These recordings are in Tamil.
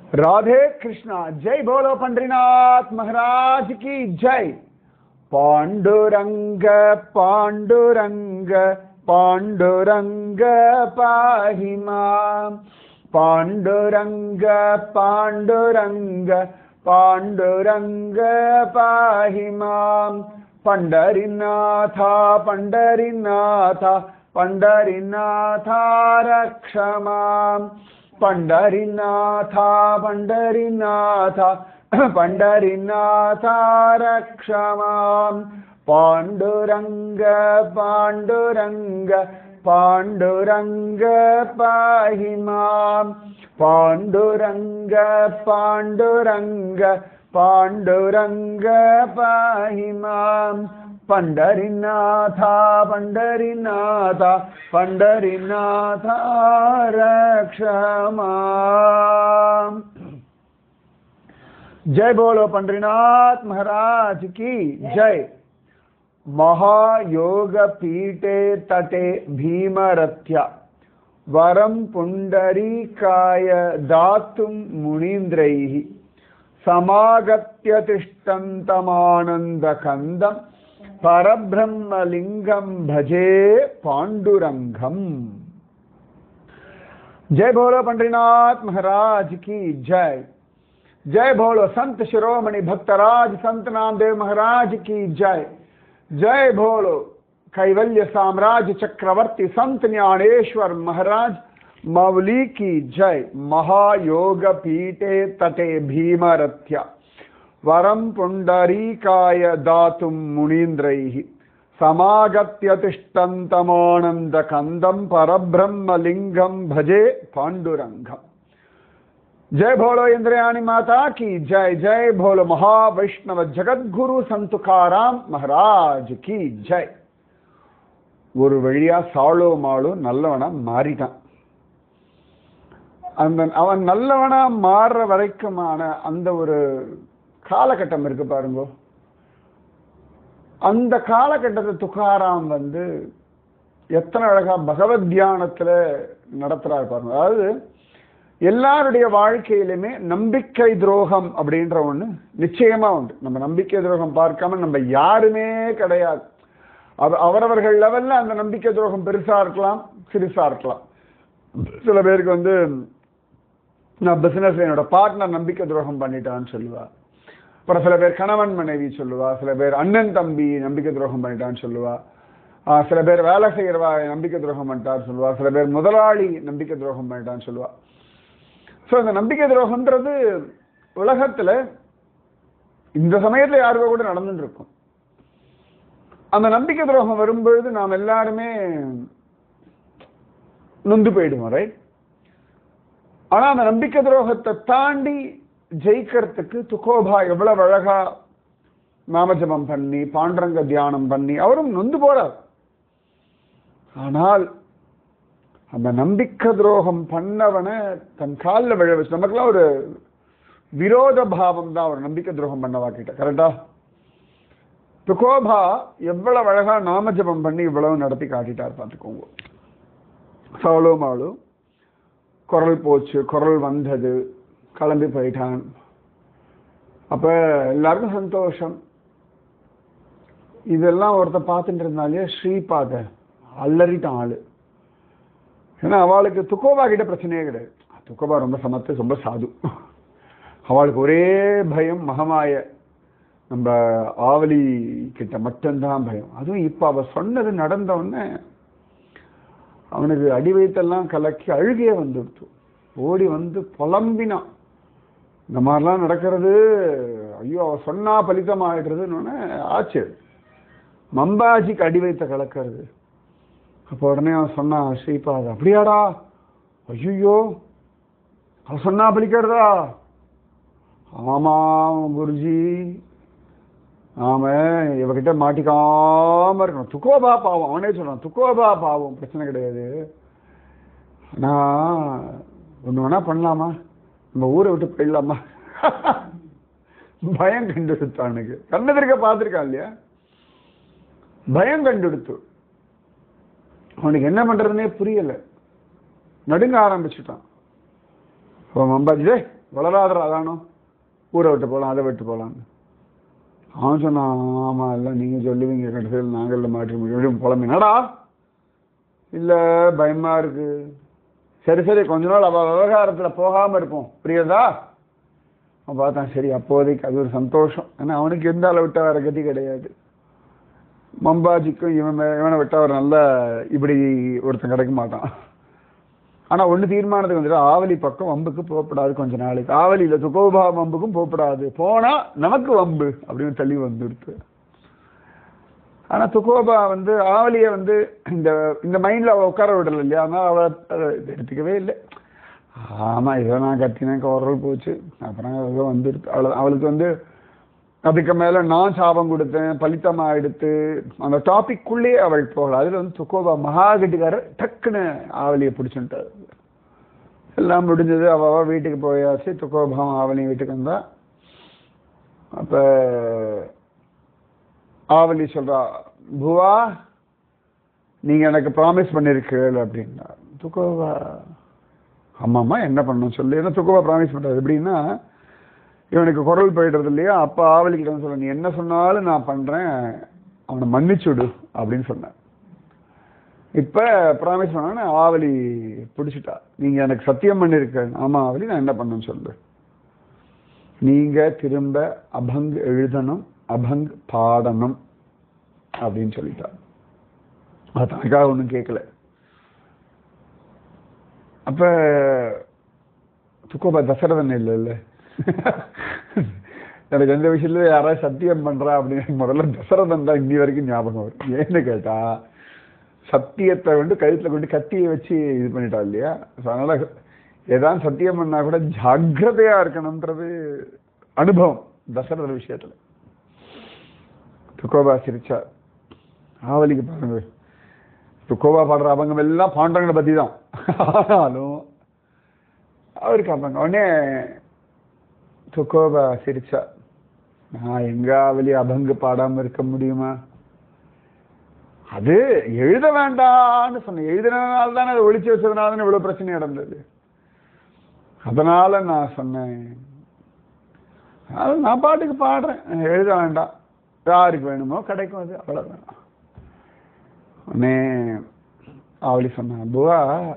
राधे कृष्णा जय बोलो पंडरीनाथ महाराज की जय पांडुरंग पांडुरंग पांडुरंग पाहि मां पांडुरंग पांडुरंग पांडुरंग पाहि मां पंडरीनाथा पंडरीनाथा पंडरीनाथा रक्ष माम् पंडरीनाथा पंडरीनाथा पंडरीनाथा रक्ष माम् पाण्डुरङ्ग पाण्डुरङ्ग पाण्डुरङ्ग पाहि माम् पाण्डुरङ्ग पाण्डुरङ्ग पाण्डुरङ्ग पाहि माम् पंडरीनाथा पंडरीनाथा पंडरीनाथा रक्ष माम् जय बोलो पंडरीनाथ महाराज की जय महायोग पीठे तटे भीमरथ्या वरं पुण्डरीकाय दातुं मुनीन्द्रैः समागत्य तिष्ठन्तमानन्दकन्दम् परब्रह्मलिङ्गं भजे पाण्डुरङ्गम् जय बोलो पंडरीनाथ महाराज की जय जय बोलो संत शिरोमणि भक्तराज संत नामदेव महाराज की जय जय बोलो कैवल्य साम्राज्य चक्रवर्ती संत ज्ञानेश्वर महाराज मौली की जय महायोग पीठे तटे भीमरथ्या वरं पुण्डरीकाय दातुं मुनीन्द्रैः समागत्य तिष्ठन्तमानन्दकन्दं परब्रह्मलिङ्गं भजे पाण्डुरङ्गम् जय भोलो इंद्रयाणी माता की जय जय भोलो महावैष्णव जगद्गुरु संतुकाराम महाराज की ஜெய் ஒரு வழியா சாளோ மாளோ நல்லவனா மாறிட்டான் அந்த அவன் நல்லவனா மாறுற வரைக்குமான அந்த ஒரு காலகட்டம் இருக்கு பாருங்க அந்த காலகட்டத்தை துக்காராம் வந்து எத்தனை அழகா பகவத் தியானத்துல நடத்துறாரு பாருங்க அதாவது எல்லாருடைய வாழ்க்கையிலுமே நம்பிக்கை துரோகம் அப்படின்ற ஒண்ணு நிச்சயமா உண்டு நம்ம நம்பிக்கை துரோகம் பார்க்காம நம்ம யாருமே கிடையாது அவ- அவரவர்கள் லெவல்ல அந்த நம்பிக்கை துரோகம் பெருசா இருக்கலாம் சிறுசா இருக்கலாம் சில பேருக்கு வந்து நான் பிசினஸ் என்னோட பார்ட்னர் நம்பிக்கை துரோகம் பண்ணிட்டான்னு சொல்லுவா அப்புறம் சில பேர் கணவன் மனைவி சொல்லுவா சில பேர் அண்ணன் தம்பி நம்பிக்கை துரோகம் பண்ணிட்டான்னு சொல்லுவா ஆஹ் சில பேர் வேலை செய்யறவா நம்பிக்கை துரோகம் பண்ணிட்டான்னு சொல்லுவா சில பேர் முதலாளி நம்பிக்கை துரோகம் பண்ணிட்டான்னு சொல்லுவா ஸோ இந்த நம்பிக்கை துரோகம்ன்றது உலகத்துல இந்த சமயத்துல யாருக்கோ கூட நடந்துட்டு இருக்கும் அந்த நம்பிக்கை துரோகம் வரும்பொழுது நாம் எல்லாருமே நொந்து போயிடுவோம் ரைட் ஆனா அந்த நம்பிக்கை துரோகத்தை தாண்டி ஜெயிக்கிறதுக்கு துக்கோபா எவ்வளவு அழகா நாமஜபம் பண்ணி பாண்டரங்க தியானம் பண்ணி அவரும் நொந்து போறார் ஆனால் அந்த நம்பிக்கை துரோகம் பண்ணவனை தன் காலில் விழ வச்சு நமக்கெல்லாம் ஒரு விரோத பாவம் தான் ஒரு நம்பிக்கை துரோகம் பண்ணவா கிட்ட கரெக்டா துக்கோபா எவ்வளவு அழகா நாமஜபம் பண்ணி இவ்வளவு நடத்தி காட்டிட்டார் பார்த்துக்கோங்க சவுளோ மாளு குரல் போச்சு குரல் வந்தது கிளம்பி போயிட்டான் அப்ப எல்லாருக்கும் சந்தோஷம் இதெல்லாம் ஒருத்தன் பார்த்துட்டு இருந்தாலே ஸ்ரீபாத அலறிட்டான் ஆளு ஏன்னா அவளுக்கு துக்கோபா கிட்ட பிரச்சனையே கிடையாது துக்கோபா ரொம்ப சமத்து ரொம்ப சாது அவளுக்கு ஒரே பயம் மகமாய நம்ம ஆவலி கிட்ட மட்டும்தான் பயம் அதுவும் இப்ப அவ சொன்னது நடந்த உடனே அவனுக்கு அடி வயிற்றெல்லாம் கலக்கி அழுகையே வந்துடுத்து ஓடி வந்து புலம்பினான் இந்த மாதிரிலாம் நடக்கிறது ஐயோ அவ சொன்னா பலிதம் ஆயிடுறதுன்னு ஆச்சு மம்பாஜிக்கு அடி வைத்த கலக்கிறது அப்போ உடனே அவன் சொன்னான் ஸ்ரீபாத் அப்படியாடா ஐயோ அவ சொன்னா பலிக்கிறதா ஆமா குருஜி ஆமா இவகிட்ட மாட்டிக்காம இருக்கணும் துக்கோபா பாவம் அவனே சொல்றான் துக்கோபா பாவம் பிரச்சனை கிடையாது நான் ஒண்ணு வேணா பண்ணலாமா நம்ம ஊரை விட்டு போயிடலாமா பயம் கண்டுடுத்தானுக்கு கண்ணதிருக்க பார்த்துருக்கான் இல்லையா பயம் கண்டுடுத்து அவனுக்கு என்ன பண்றதுனே புரியல நடுங்க ஆரம்பிச்சுட்டான் இப்போ மம்பாஜி டேய் வளராதரா அதானோ ஊரை விட்டு போகலாம் அதை விட்டு போகலான்னு அவன் சொன்னான் ஆமா இல்லை நீங்க சொல்லுவீங்க கடைசியில் நாங்கள் மாற்றி முடியும் புலம்பினடா இல்ல பயமா இருக்கு சரி சரி கொஞ்ச நாள் அவ விவகாரத்துல போகாம இருப்போம் புரியுதா அவன் பார்த்தான் சரி அப்போதைக்கு அது ஒரு சந்தோஷம் ஏன்னா அவனுக்கு எந்த அளவு விட்ட வேற கதி கிடையாது மம்பாஜிக்கும் இவன் மே- இவனை விட்டா ஒரு நல்ல இப்படி ஒருத்தன் கிடைக்க மாட்டான் ஆனா ஒண்ணு தீர்மானத்துக்கு வந்துட்டு ஆவலி பக்கம் வம்புக்கு போகப்படாது கொஞ்ச நாளைக்கு ஆவலியில துகோபா வம்புக்கும் போகப்படாது போனா நமக்கு வம்பு அப்படின்னு தள்ளி வந்துடுத்து ஆனா துகோபா வந்து ஆவலிய வந்து இந்த இந்த மைண்ட்ல அவ உட்கார விடல இல்லையா அதனால அவ அதை எடுத்துக்கவே இல்லை ஆமா ஏதோ நான் கத்தினேன் குரல் போச்சு அப்புறம் ஏதோ வந்துடுது அவள அவளுக்கு வந்து அதுக்கு மேல நான் சாபம் கொடுத்தேன் பலித்தமா எடுத்து அந்த டாபிக்குள்ளேயே அவள் போகல அதுல வந்து துக்கோபா மகாகட்டிக்காரர் டக்குன்னு ஆவலியை பிடிச்சுட்டாரு எல்லாம் முடிஞ்சது அவ அவ வீட்டுக்கு போயாச்சு துக்கோபாவும் ஆவலியும் வீட்டுக்கு வந்தா அப்ப ஆவலி சொல்றா புவா நீங்க எனக்கு ப்ராமிஸ் பண்ணிருக்கீள் அப்படின்னா துக்கோபா ஆமாம்மா என்ன பண்ணணும் சொல்லு ஏன்னா துக்கோபா ப்ராமிஸ் பண்றது எப்படின்னா இவனுக்கு குரல் போயிடுறது இல்லையா அப்ப ஆவலிக்கிட்ட வந்து சொல்ல நீ என்ன சொன்னாலும் நான் பண்றேன் அவனை மன்னிச்சுடு அப்படின்னு சொன்னேன் இப்ப ப்ராமிஸ் பண்ணோன்னு ஆவலி பிடிச்சிட்டா நீங்க எனக்கு சத்தியம் பண்ணிருக்க ஆமா ஆவலி நான் என்ன பண்ணணும்னு சொல்லு நீங்க திரும்ப அபங் எழுதணும் அபங் பாடணும் அப்படின்னு சொல்லிட்டா அது தனக்காக ஒன்றும் கேட்கல அப்ப துக்கோபா தசரதன் இல்லைல்ல எனக்கு எந்த விஷயத்துல யாராவது சத்தியம் பண்றா அப்படின்னு முதல்ல தசரதன் தான் இன்னி வரைக்கும் ஞாபகம் வரும் ஏன்னு கேட்டா சத்தியத்தை வந்து கழுத்துல கொண்டு கத்தியை வச்சு இது பண்ணிட்டா இல்லையா So, அதனால ஏதாவது சத்தியம் பண்ணா கூட ஜாக்கிரதையா இருக்கணும்ன்றது அனுபவம் தசரத விஷயத்துல துக்கோபா சிரிச்சா ஆவலிக்கு பாருங்க துக்கோபா பாடுற அபங்கம் எல்லாம் பாண்டவங்களை பத்தி தான் ஆனாலும் அவருக்கு அபங்கம் உடனே துக்கோபா சிரிச்சா நான் எங்க ஆவலி அபங்கு பாடாம இருக்க முடியுமா அது எழுத வேண்டாம்னு சொன்னேன் எழுதினால தானே அதை ஒழிச்சு வச்சதுனால தானே இவ்வளவு பிரச்சனை நடந்தது அதனால நான் சொன்னேன் அது நான் பாட்டுக்கு பாடுறேன் எழுத வேண்டாம் யாருக்கு வேணுமோ கிடைக்கும் அது அவ்வளவுதான் உடனே ஆவலி சொன்னான் புவா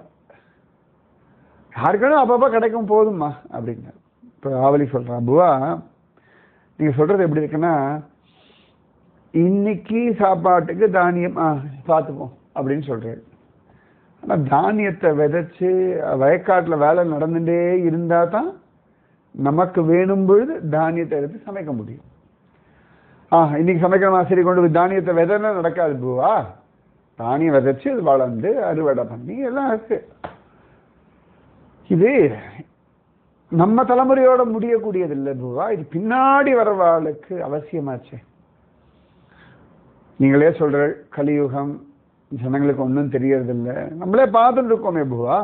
யாருக்கு வேணும் அப்பப்போ கிடைக்கும் போதும்மா அப்படிங்க இப்போ ஆவலி சொல்றான் புவா நீங்க சொல்றது எப்படி இருக்குன்னா இன்னைக்கு சாப்பாட்டுக்கு தானியம் ஆ பார்த்துப்போம் அப்படின்னு சொல்றாரு ஆனா தானியத்தை விதைச்சு வயக்காட்டுல வேலை நடந்துட்டே இருந்தா தான் நமக்கு வேணும் பொழுது தானியத்தை எடுத்து சமைக்க முடியும் ஆ இன்னைக்கு சமைக்கிறமா சரி கொண்டு போய் தானியத்தை விதைன்னா நடக்காது பூவா தானியம் விதைச்சு அது வளர்ந்து அறுவடை பண்ணி எல்லாம் இருக்கு இது நம்ம தலைமுறையோட முடியக்கூடியது இல்லை பூவா இது பின்னாடி வரவாளுக்கு அவசியமாச்சே நீங்களே சொல்ற கலியுகம் ஜனங்களுக்கு ஒன்றும் தெரியறதில்ல நம்மளே பார்த்துட்டு இருக்கோமே பூவா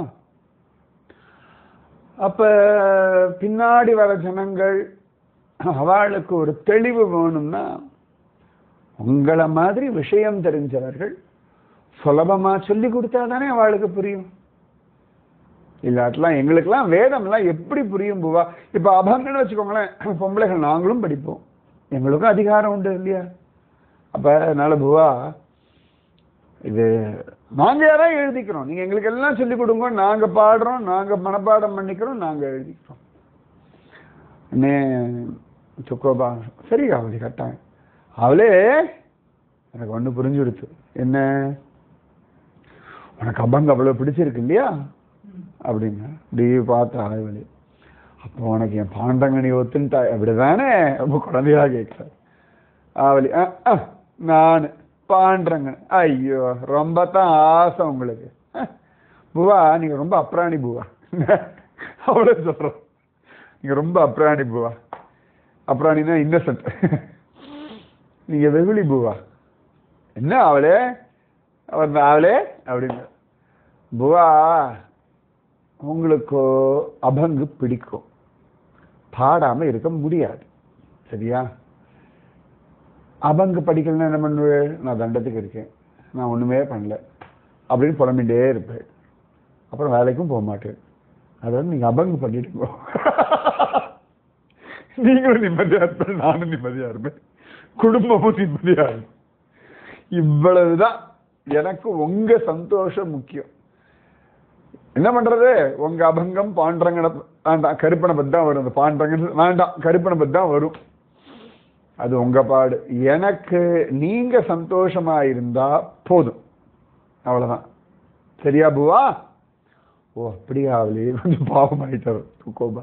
அப்ப பின்னாடி வர ஜனங்கள் அவளுக்கு ஒரு தெளிவு வேணும்னா உங்களை மாதிரி விஷயம் தெரிஞ்சவர்கள் சுலபமா சொல்லி கொடுத்தா தானே அவளுக்கு புரியும் இல்லாட்டெல்லாம் எங்களுக்கெல்லாம் வேதம்லாம் எப்படி புரியும் பூவா இப்ப அபங்கன்னு வச்சுக்கோங்களேன் பொம்பளைகள் நாங்களும் படிப்போம் எங்களுக்கும் அதிகாரம் உண்டு இல்லையா அப்ப அதனால பூவா இது நாங்க யாராவது எழுதிக்கிறோம் நீங்க எங்களுக்கு எல்லாம் சொல்லிக் கொடுங்க நாங்க பாடுறோம் நாங்க மனப்பாடம் பண்ணிக்கிறோம் நாங்க எழுதிக்கிறோம் அண்ணே சுக்கோபா சரி அவளி கட்டாங்க அவளே எனக்கு ஒண்ணு புரிஞ்சு கொடுத்து என்ன உனக்கு அபங்க அவ்வளவு பிடிச்சிருக்கு இல்லையா அப்படிங்க இப்படி பார்த்தா ஆய்வலி அப்போ உனக்கு என் பாண்டங்கனி ஒத்துன்ட்டா அப்படிதானே ரொம்ப குழந்தையா கேட்கிறார் ஆவலி அஹ், அஹ், நானு பாண்டங்க ஐயோ ரொம்ப தான் ஆசை உங்களுக்கு அஹ், புவா நீங்க ரொம்ப அப்ராணி புவா அவ்வளோ சொல்றோம் நீங்க ரொம்ப அப்ராணி புவா அப்ராணினா இன்னசென்ட் நீங்க வெகுளி புவா என்ன அவளே அவன் அவளே அப்படின்னு புவா உங்களுக்கு அபங்கு பிடிக்கும் பாடாம இருக்க முடியாது சரியா அபங்கு படிக்கலன்னா என்ன பண்ணுவேன் நான் தண்டத்துக்கு இருக்கேன் நான் ஒண்ணுமே பண்ணல அப்படின்னு புலம்பிட்டே இருப்பேன் அப்புறம் வேலைக்கும் போக மாட்டேன் அதாவது நீங்க அபங்கு பண்ணிட்டு போ நீங்களும் நிம்மதியா இருப்பேன் நானும் நிம்மதியா இருப்பேன் குடும்பமும் நிம்மதியா இருக்கும் இவ்வளவுதான் எனக்கு உங்க சந்தோஷம் முக்கியம் என்ன பண்றது உங்க அபங்கம் பாண்டரங்கன வேண்டாம் கருப்பனை பத்தி தான் வரும் அந்த பாண்டரங்கன் வேண்டாம் கருப்பனை பத்தி தான் வரும் அது உங்க பாடு எனக்கு நீங்க சந்தோஷமா இருந்தா போதும் அவ்வளவுதான் சரியா பூவா ஓ அப்படியா ஆவலையே கொஞ்சம் பாவம் ஆயிட்டாரு கோபா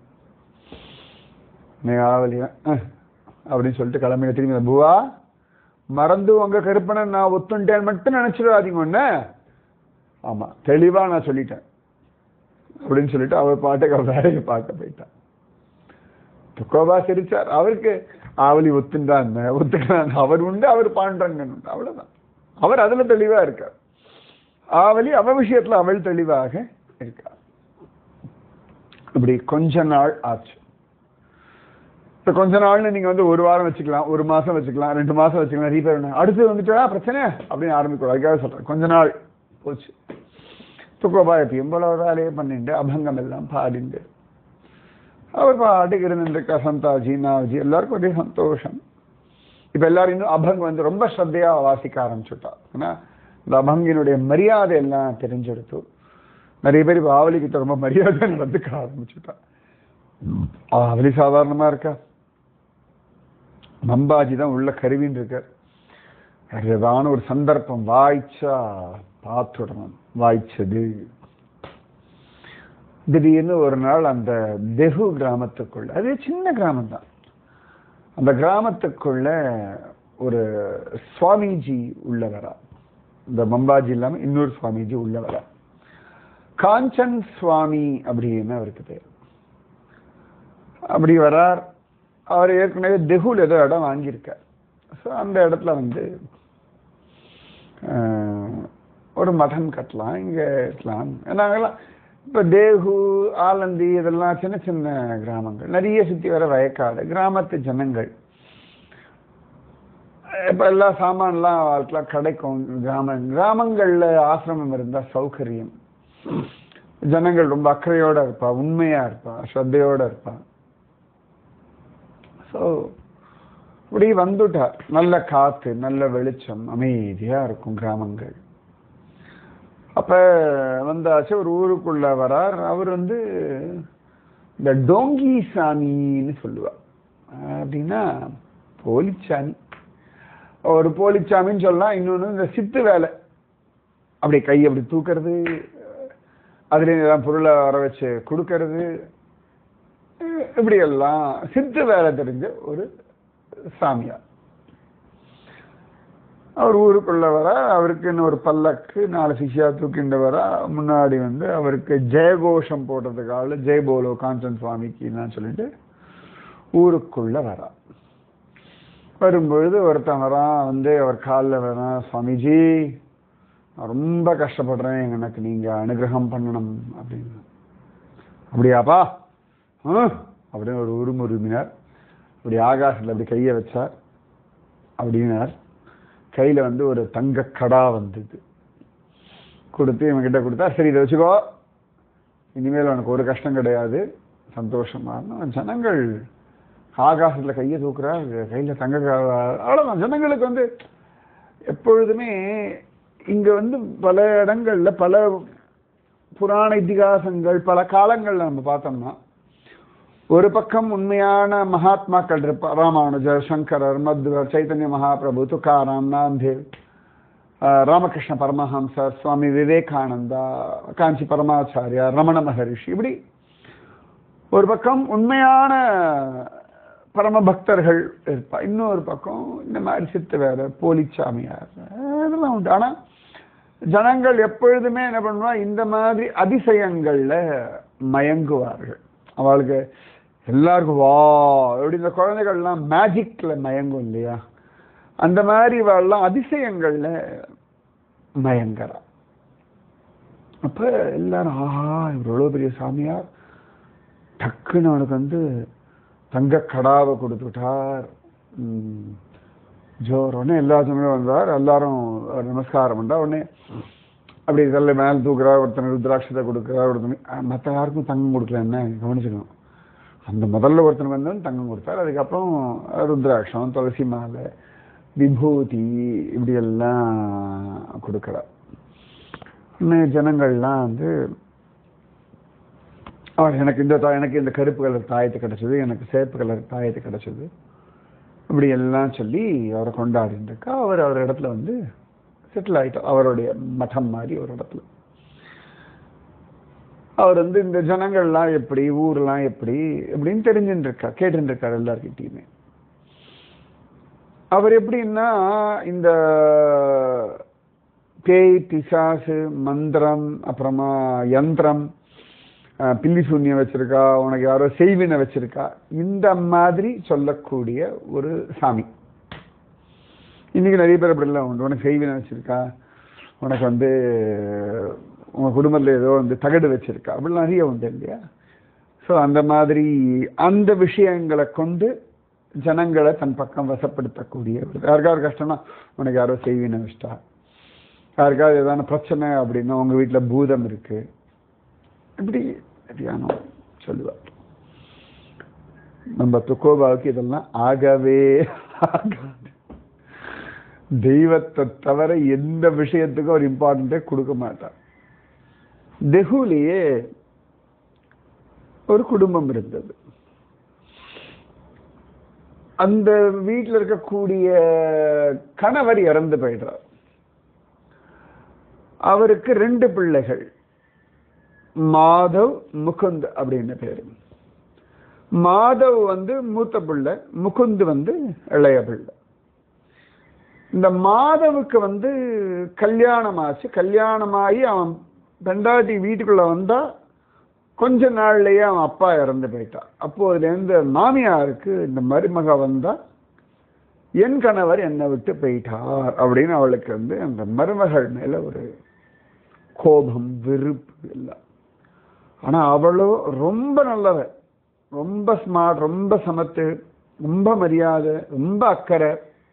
நீ ஆவலியா அஹ், அப்படின்னு சொல்லிட்டு கிளம்பின திரும்பி பூவா மறந்து உங்க கருப்பனை நான் ஒத்துண்டேன் மட்டும் நினைச்சிடாதீங்க ஒண்ணு ஆமா தெளிவா நான் சொல்லிட்டேன் அப்படின்னு சொல்லிட்டு அவர் பாட்டுக்கு அவர் வேலையை பார்க்க போயிட்டான் துக்கோபா சிரிச்சார் அவருக்கு ஆவலி ஒத்துண்டான் ஒத்துக்கிறான் அவர் உண்டு அவர் பாண்டங்கன் உண்டு அவ்வளவுதான் அவர் அதுல தெளிவா இருக்கார் ஆவலி அவ விஷயத்துல அவள் தெளிவாக இருக்கார் இப்படி கொஞ்ச நாள் ஆச்சு இப்ப கொஞ்ச நாள்னு நீங்க வந்து ஒரு வாரம் வச்சுக்கலாம் ஒரு மாசம் வச்சுக்கலாம் ரெண்டு மாசம் வச்சுக்கலாம் ரீபேர் பண்ண அடுத்து வந்துட்டா பிரச்சனை அப்படின்னு ஆரம்பிக்கூடாது அதுக்காக சொல்றேன் கொஞ்ச நாள் போச்சு துக்கோபா எப்பயும் போல வேலையை பண்ணிட்டு அபங்கம் எல்லாம் பாடிண்டு அவர் பாட்டுக்கு இருந்துருக்கா சந்தாஜி நாவஜி எல்லாருக்கும் ஒரே சந்தோஷம் இப்ப எல்லாரும் இன்னும் அபங் வந்து ரொம்ப ஸ்ரத்தையா வாசிக்க ஆரம்பிச்சுட்டா ஏன்னா இந்த அபங்கினுடைய மரியாதை எல்லாம் தெரிஞ்செடுத்து நிறைய பேர் இப்ப ஆவலிக்கிட்ட ரொம்ப மரியாதை நடந்துக்க ஆரம்பிச்சுட்டா ஆவலி சாதாரணமா இருக்கா மம்பாஜி தான் உள்ள கருவின்னு இருக்கார் ஏதான ஒரு சந்தர்ப்பம் வாய்ச்சா பார்த்துடணும் வாய்ச்சது திடீர்னு ஒரு நாள் அந்த தெஹு கிராமத்துக்குள்ள அது சின்ன கிராமம் தான் அந்த கிராமத்துக்குள்ள ஒரு சுவாமிஜி உள்ள வரா இந்த மம்பாஜி இல்லாம இன்னொரு சுவாமிஜி உள்ள வரா காஞ்சன் சுவாமி அப்படின்னு அவருக்கு பேர் அப்படி வரார் அவர் ஏற்கனவே தெஹுல ஏதோ இடம் வாங்கியிருக்கார் ஸோ அந்த இடத்துல வந்து ஆஹ், ஒரு மடம் கட்டலாம் இங்க இருக்கலாம் நாங்கெல்லாம் இப்ப தேகு ஆலந்தி இதெல்லாம் சின்ன சின்ன கிராமங்கள் நிறைய சுத்தி வர வயக்காடு கிராமத்து ஜனங்கள் இப்ப எல்லா சாமான்லாம் அவளுக்குலாம் கிடைக்கும் கிராம கிராமங்கள்ல ஆசிரமம் இருந்தா சௌகரியம் ஜனங்கள் ரொம்ப அக்கறையோட இருப்பா உண்மையா இருப்பா ஸ்ரத்தையோட இருப்பா ஸோ இப்படி வந்துட்டார் நல்ல காத்து நல்ல வெளிச்சம் அமைதியா இருக்கும் கிராமங்கள் அப்ப வந்தாச்சு ஒரு ஊருக்குள்ள வரார் அவர் வந்து இந்த டோங்கி சாமின்னு சொல்லுவார் அப்படின்னா போலிச்சாமி ஒரு போலிச்சாமின்னு சொல்லலாம் இன்னொன்னு இந்த சித்து வேலை அப்படி கை அப்படி தூக்கிறது அதுல ஏதாவது பொருளை வர வச்சு கொடுக்கறது இப்படி எல்லாம் சித்து வேலை தெரிஞ்ச ஒரு சாமியார் அவர் ஊருக்குள்ள வர அவருக்குன்னு ஒரு பல்லக்கு நாலு சிஷியா தூக்கிண்டு வர முன்னாடி வந்து அவருக்கு ஜெயகோஷம் போடுறதுக்காக ஜெய போலோ காஞ்சன் சுவாமிக்குன்னு சொல்லிட்டு ஊருக்குள்ள வரா வரும்பொழுது ஒருத்தன் வரான் வந்து அவர் காலில் வரான் சுவாமிஜி நான் ரொம்ப கஷ்டப்படுறேன் எனக்கு நீங்க அனுகிரகம் பண்ணணும் அப்படின்னு அப்படியாப்பா ஆ அப்படின்னு ஒரு உருமுருமினார் அப்படி ஆகாசத்தில் அப்படி கையை வச்சார் அப்படின்னார் கையில வந்து ஒரு தங்க கடா வந்தது கொடுத்து இவன்கிட்ட கொடுத்தா சரி இதை வச்சுக்கோ இனிமேல் உனக்கு ஒரு கஷ்டம் கிடையாது சந்தோஷமா இருந்தோம். ஜனங்கள் ஆகாசத்துல கையை தூக்குறார் கையில தங்க க- அவ்வளவுதான் ஜனங்களுக்கு வந்து எப்பொழுதுமே இங்க வந்து பல இடங்கள்ல பல புராண இதிகாசங்கள் பல காலங்கள்ல நம்ம பார்த்தோம்னா ஒரு பக்கம் உண்மையான மகாத்மாக்கள் இருப்பா ராமானுஜர் சங்கரர் மத்வர் சைத்தன்ய மகாபிரபு துக்காராம் நாந்தேவ் ஆஹ் ராமகிருஷ்ண பரமஹம்சர் சுவாமி விவேகானந்தா காஞ்சி பரமாச்சாரியா ரமண மகரிஷி இப்படி ஒரு பக்கம் உண்மையான பரம பக்தர்கள் இருப்பா இன்னொரு பக்கம் இந்த மாதிரி சித்து வேற போலிச்சாமியார் இதெல்லாம் உண்டு ஆனா ஜனங்கள் எப்பொழுதுமே என்ன பண்ணுவா இந்த மாதிரி அதிசயங்கள்ல மயங்குவார்கள் அவளுக்கு எல்லாருக்கும் வா எப்படி இந்த குழந்தைகள்லாம் மேஜிக்ல மயங்கும் இல்லையா அந்த மாதிரி இவெல்லாம் அதிசயங்கள்ல மயங்கறா அப்ப எல்லாரும் ஆஹா இவர் எவ்வளவு பெரிய சாமியார் டக்குன்னு அவனுக்கு வந்து தங்க கடாவை கொடுத்துட்டார் ம், ஜோர் உடனே எல்லா ஜனங்களும் வந்தார் எல்லாரும் நமஸ்காரம் பண்ணா உடனே அப்படி இதெல்லாம் மேல தூக்குறா ஒருத்தன் ருத்ராட்சத்தை கொடுக்குறா ஒருத்தன் மற்ற யாருக்கும் தங்கம் கொடுக்கல என்ன கவனிச்சுக்கணும் அந்த முதல்ல ஒருத்தன் வந்தவன் தங்கம் கொடுத்தார் அதுக்கப்புறம் ருத்ராட்சம் துளசி மாலை விபூதி இப்படி எல்லாம் கொடுக்குறார் இன்னும் ஜனங்கள்லாம் வந்து அவர் எனக்கு இந்த தா- எனக்கு இந்த கருப்பு கலர் தாயத்து கிடைச்சது எனக்கு சேப்பு கலர் தாயத்து கிடைச்சது இப்படி எல்லாம் சொல்லி அவரை கொண்டாடிட்டு இருக்கா அவர் அவர் இடத்துல வந்து செட்டில் ஆயிட்டார் அவருடைய மഠம் மாதிரி ஒரு இடத்துல அவர் வந்து இந்த ஜனங்கள்லாம் எப்படி ஊர்லாம் எப்படி எப்படின்னு தெரிஞ்சுட்டு இருக்கா கேட்டுட்டு இருக்கார் எல்லார்கிட்டயுமே அவர் எப்படின்னா இந்த பேய் பிசாசு மந்திரம் அப்புறமா யந்திரம் அஹ், பில்லி சூன்யம் வச்சிருக்கா உனக்கு யாரோ செய்வினை வச்சிருக்கா இந்த மாதிரி சொல்லக்கூடிய ஒரு சாமி இன்னைக்கு நிறைய பேர் அப்படிலாம் உண்டு உனக்கு செய்வினை வச்சிருக்கா உனக்கு வந்து உங்க குடும்பத்துல ஏதோ வந்து தகடு வச்சிருக்கா அப்படிலாம் நிறைய உண்டு இல்லையா ஸோ அந்த மாதிரி அந்த விஷயங்களை கொண்டு ஜனங்களை தன் பக்கம் வசப்படுத்தக்கூடிய ஒரு யாருக்காவது கஷ்டம்னா உனக்கு யாரோ செய்வினை வச்சிட்டா யாருக்காவது ஏதான பிரச்சனை அப்படின்னா உங்க வீட்டுல பூதம் இருக்கு இப்படி தியானம் சொல்லுவார் நம்ம துக்கோபாவுக்கு இதெல்லாம் ஆகவே ஆகாது தெய்வத்தை தவிர எந்த விஷயத்துக்கும் ஒரு இம்பார்ட்டன்ட்டே கொடுக்க மாட்டார் தெஹுலேயே ஒரு குடும்பம் இருந்தது அந்த வீட்டில் இருக்கக்கூடிய கணவர் இறந்து போயிடுறார் அவருக்கு ரெண்டு பிள்ளைகள் மாதவ் முகுந்த் அப்படின்னு பேரு மாதவ் வந்து மூத்த பிள்ளை முகுந்த் வந்து இளைய பிள்ளை இந்த மாதவுக்கு வந்து கல்யாணம் ஆச்சு கல்யாணமாகி அவன் பெண்டாட்டி வீட்டுக்குள்ள வந்தா கொஞ்ச நாள்லயே அவன் அப்பா இறந்து போயிட்டான் அப்போதுலேருந்து மாமியாருக்கு இந்த மருமக வந்தா என் கணவர் என்னை விட்டு போயிட்டார் அப்படின்னு அவளுக்கு வந்து அந்த மருமகள் மேல ஒரு கோபம் வெறுப்பு எல்லாம் ஆனா அவளோ ரொம்ப நல்லவ ரொம்ப ஸ்மார்ட் ரொம்ப சமத்து ரொம்ப மரியாதை ரொம்ப அக்கறை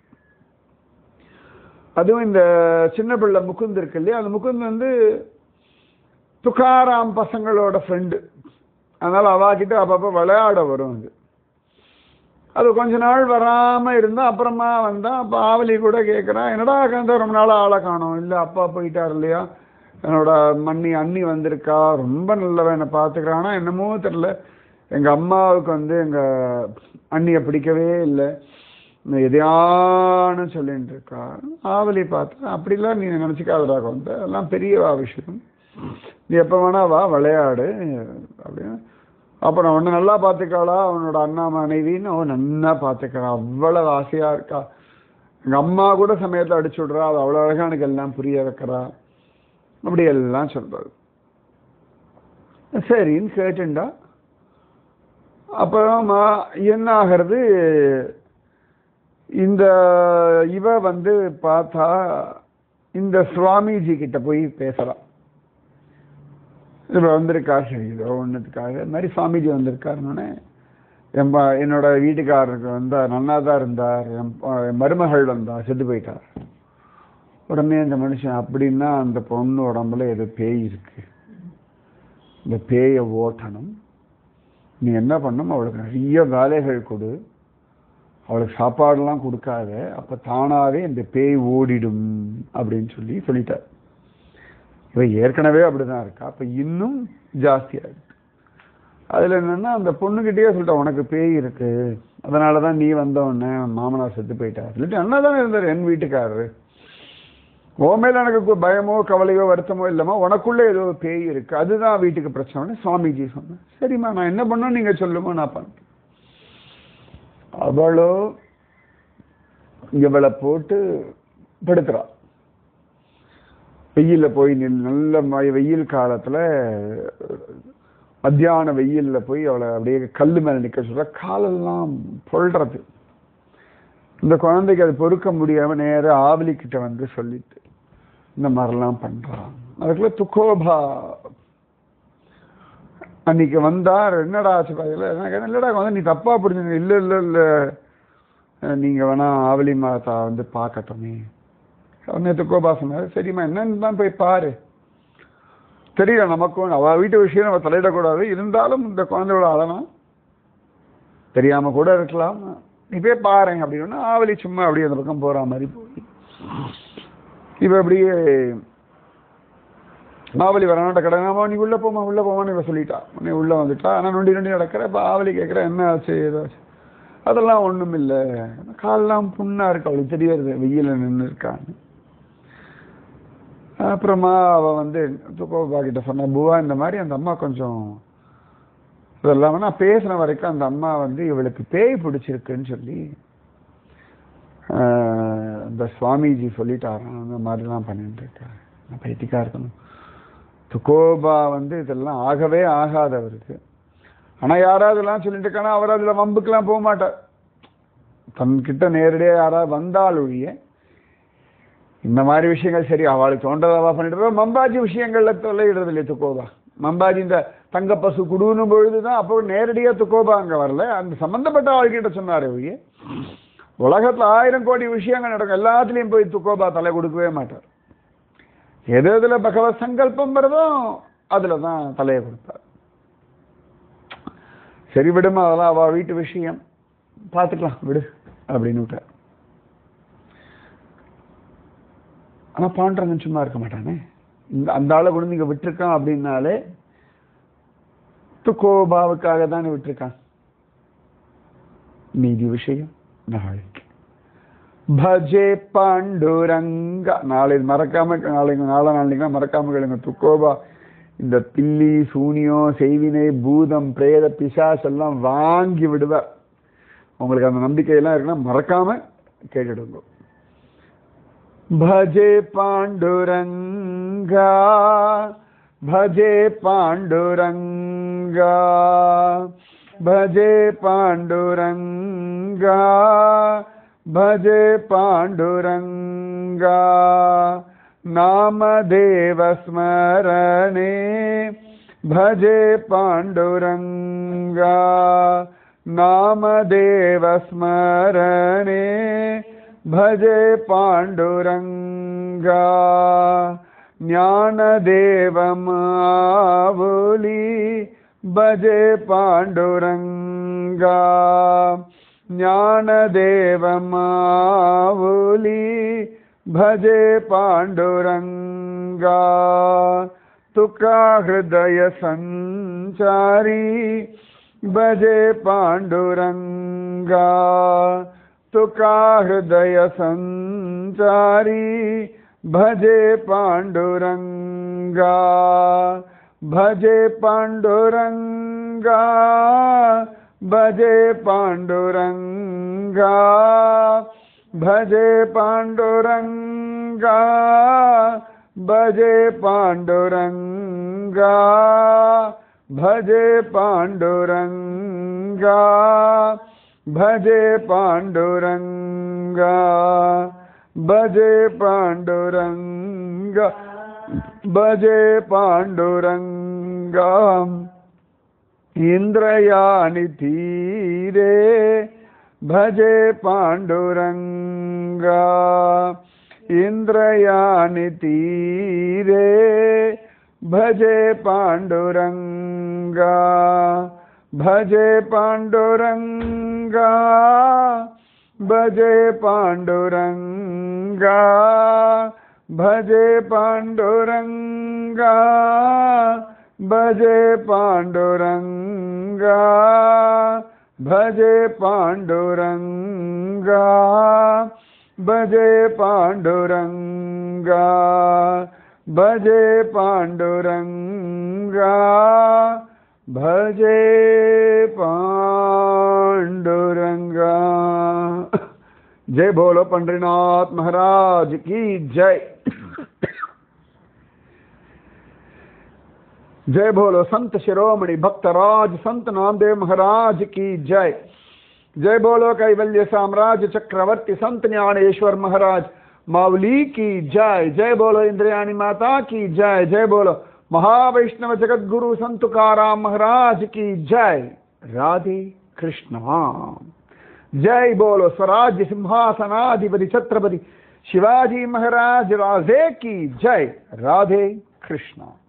அதுவும் இந்த சின்ன பிள்ளை முகுந்த் இருக்கு இல்லையா அந்த முகுந்த் வந்து துக்காராம் பசங்களோட ஃப்ரெண்டு அதனால அவாகிட்ட அப்பப்போ விளையாட வரும் அது அது கொஞ்ச நாள் வராம இருந்தா அப்புறமா வந்தா அப்ப ஆவலி கூட கேட்குறா என்னடா கந்த ரொம்ப நாள் ஆளை காணோம் இல்லை அப்பா போயிட்டார் இல்லையா என்னோட மண்ணி அண்ணி வந்திருக்கா ரொம்ப நல்லவ என்னை பார்த்துக்கிறா ஆனா என்னமோ தெரில எங்க அம்மாவுக்கு வந்து எங்க அண்ணியை பிடிக்கவே இல்லை எதையானு சொல்லிட்டு இருக்கா ஆவலி பார்த்தா அப்படிலாம் நீ நினச்சிக்காதடா வந்து அதெல்லாம் பெரிய விஷயம் நீ எப்போ வேணா வா விளையாடு அப்படின்னு அப்புறம் அவனை நல்லா பார்த்துக்காளா அவனோட அண்ணா மனைவின்னு அவன் நல்லா பார்த்துக்கிறான் அவ்வளவு ஆசையா இருக்கா எங்க அம்மா கூட சமயத்தை அடிச்சு விடுறா அது அவ்வளோ அழகா எனக்கு எல்லாம் புரிய வைக்கிறா அப்படி எல்லாம் சொல்றது சரின்னு கேட்டுண்டா அப்புறம் என்ன ஆகிறது இந்த இவ வந்து பார்த்தா இந்த சுவாமிஜி கிட்ட போய் பேசலாம் இவ வந்திருக்கா சரி ஏதோ ஒன்றுத்துக்காக இந்த மாதிரி சுவாமிஜி வந்திருக்காருன்னொன்னே என் ப- என்னோட வீட்டுக்காரருக்கு வந்தார் நன்னா தான் இருந்தார் என் ப- என் மருமகள் வந்தா செத்து போயிட்டார் உடனே அந்த மனுஷன் அப்படின்னா அந்த பொண்ணு உடம்புல ஏதோ பேய் இருக்கு இந்த பேயை ஓட்டணும் நீ என்ன பண்ணும் அவளுக்கு நிறைய வேலைகள் கொடு அவளுக்கு சாப்பாடுலாம் கொடுக்காத அப்ப தானாவே இந்த பேய் ஓடிடும் அப்படின்னு சொல்லி சொல்லிட்டார் இவ ஏற்கனவே அப்படிதான் இருக்கா அப்ப இன்னும் ஜாஸ்தியா இருக்கு அதுல என்னன்னா அந்த பொண்ணுகிட்டயே சொல்லிட்டா உனக்கு பேய் இருக்கு அதனாலதான் நீ வந்த உடனே மாமனார் செத்து போயிட்டார் இல்லாட்டி அண்ணா தானே இருந்தார் என் வீட்டுக்காரரு உன் மேல எனக்கு கு- பயமோ கவலையோ வருத்தமோ இல்லாம உனக்குள்ள ஏதோ பேய் இருக்கு அதுதான் வீட்டுக்கு பிரச்சனை சுவாமிஜி சொன்னேன் சரிம்மா நான் என்ன பண்ணணும் நீங்க சொல்லுமா நான் பண்றேன் அவளோ இவளை போட்டு படுத்துறா வெயில்ல போய் நில் நல்ல மழை வெயில் காலத்துல மத்தியான வெயில்ல போய் அவளை அப்படியே கல்லு மேல நிக்க சொல்ற காலெல்லாம் பொள்றது இந்த குழந்தைக்கு அது பொறுக்க முடியாம நேரா ஆவலி கிட்ட வந்து சொல்லிட்டு இந்த மாதிரிலாம் பண்றான் அதுக்குள்ள துக்கோபா அன்னைக்கு வந்தார் என்னடா ஆச்சு பாதியில் நான் கேட்டேன் இல்லடா வந்து நீ தப்பா புரிஞ்சுங்க இல்ல இல்ல இல்ல அஹ் நீங்க வேணா ஆவலி மாதா வந்து பார்க்கட்டுமே உடனே துக்கோபா சொன்னாரு சரிம்மா என்னன்னு தான் போய் பாரு தெரியல நமக்கும் அவ வீட்டு விஷயம் நம்ம தலையிடக்கூடாது இருந்தாலும் இந்த குழந்தையோட அழனா தெரியாம கூட இருக்கலாம் நீ போய் பாருங்க அப்படின்னா ஆவலி சும்மா அப்படியே அந்த பக்கம் போற மாதிரி போய் இவ அப்படியே ஆவலி வரானாட்ட கிடங்காமா நீ உள்ள போமா உள்ள போமான்னு இவ சொல்லிட்டா நீ உள்ள வந்துட்டா ஆனா நொண்டி நொண்டி நடக்கிற இப்ப ஆவலி கேட்கிற என்ன ஆச்சு ஏதாச்சு அதெல்லாம் ஒண்ணும் இல்ல கால்லாம் புண்ணா இருக்கு அவளுக்கு தெரியாது வெயில நின்று இருக்கான்னு அப்புறமா அவ வந்து துக்கோபா கிட்ட சொன்னா பூவா இந்த மாதிரி அந்த அம்மா கொஞ்சம் இதெல்லாம் நான் பேசின வரைக்கும் அந்த அம்மா வந்து இவளுக்கு பேய் பிடிச்சிருக்குன்னு சொல்லி ஆஹ், இந்த சுவாமிஜி சொல்லிட்டாராம் அந்த மாதிரிலாம் பண்ணிட்டு இருக்காரு நான் பைத்தியக்கா இருக்கணும் துக்கோபா வந்து இதெல்லாம் ஆகவே ஆகாதவருக்கு ஆனா யாராவது எல்லாம் சொல்லிட்டு இருக்கானா அவர் அதுல வம்புக்கெல்லாம் போக மாட்டார் தன்கிட்ட நேரடியா யாராவது வந்தால் ஒழிய இந்த மாதிரி விஷயங்கள் சரி அவளுக்கு தோன்றதை அவ பண்ணிட்டு இருக்கா. மம்பாஜி விஷயங்கள்ல தொல்லையிடுறது இல்லையா துக்கோபா மம்பாஜி இந்த தங்க பசு குடுன்னு பொழுதுதான் அப்போ நேரடியா துக்கோபா அங்க வரல அந்த சம்பந்தப்பட்ட ஆள்கிட்ட சொன்னாரு ஒழிய உலகத்துல ஆயிரம் கோடி விஷயங்கள் நடக்கும் எல்லாத்துலயும் போய் துக்கோபா தலை கொடுக்கவே மாட்டார் எது எதுல பகவத் சங்கல்பம் வருதோ அதுல தான் தலையை கொடுப்பார் சரி விடுமா அதெல்லாம் அவ வீட்டு விஷயம் பார்த்துக்கலாம் விடு அப்படின்னு விட்டார் ஆனா பாண்டரங்கன் சும்மா இருக்க மாட்டானே இந்த அந்த ஆளை கொண்டு நீங்க விட்டுருக்கான் அப்படின்னாலே துக்கோபாவுக்காக தானே விட்டுருக்கான் மீதி விஷயம் நாளைக்கு பஜே பாண்டுரங்க நாளை மறக்காம நாளைக்கு நாளை நாளைக்கு மறக்காம கேளுங்க துக்கோபா இந்த பில்லி சூனியம் செய்வினை பூதம் பிரேத பிசாஸ் எல்லாம் வாங்கி விடுவார் உங்களுக்கு அந்த நம்பிக்கையெல்லாம் இருக்குன்னா மறக்காம கேட்டுடுங்க भजे पाण्डुरङ्गा भजे पाण्डुरङ्गा भजे पाण्डुरङ्गा भजे पाण्डुरङ्गा नामदेवस्मरणे भजे पाण्डुरङ्गा नामदेवस्मरणे भजे पाण्डुरङ्गा ज्ञानदेवमावुली भजे पाण्डुरङ्गा ज्ञानदेवमावुली भजे पाण्डुरङ्गा तुका हृदय सञ्चारी भजे पाण्डुरङ्गा तुका हृदय सञ्चारी भजे पाण्डुरङ्गा भजे पाण्डुरङ्गा भजे पाण्डुरङ्गा भजे पाण्डुरङ्गा भजे पाण्डुरङ्गा भजे पाण्डुरङ्गा भजे पाण्डुरङ्गा भजे पाण्डुरङ्गा भजे पाण्डुरङ्गा इन्द्रयानि तीरे भजे पाण्डुरङ्गा इन्द्रयानि तीरे भजे पाण्डुरङ्गा भजे पाण्डुरङ्गा भजे पाण्डुरङ्गा भजे पाण्डुरङ्गा भजे पाण्डुरङ्गा भजे पाण्डुरङ्गा भजे पाण्डुरङ्गा भजे पाण्डुरङ्गा भजे पाण्डुरङ्गा जय बोलो पंडरीनाथ महाराज की जय जय बोलो संत शिरोमणि भक्तराज संत नामदेव महाराज की जय जय बोलो कैवल्य साम्राज्य चक्रवर्ती संत ज्ञानेश्वर महाराज मावली की जय जय बोलो इंद्रयाणी माता की जय जय बोलो महावैष्णव जगत गुरु संत तुकाराम महाराज की जय राधे कृष्ण जय बोलो स्वराज्य सिंहासनाधिपति छत्रपति शिवाजी महाराज राधे की जय राधे कृष्ण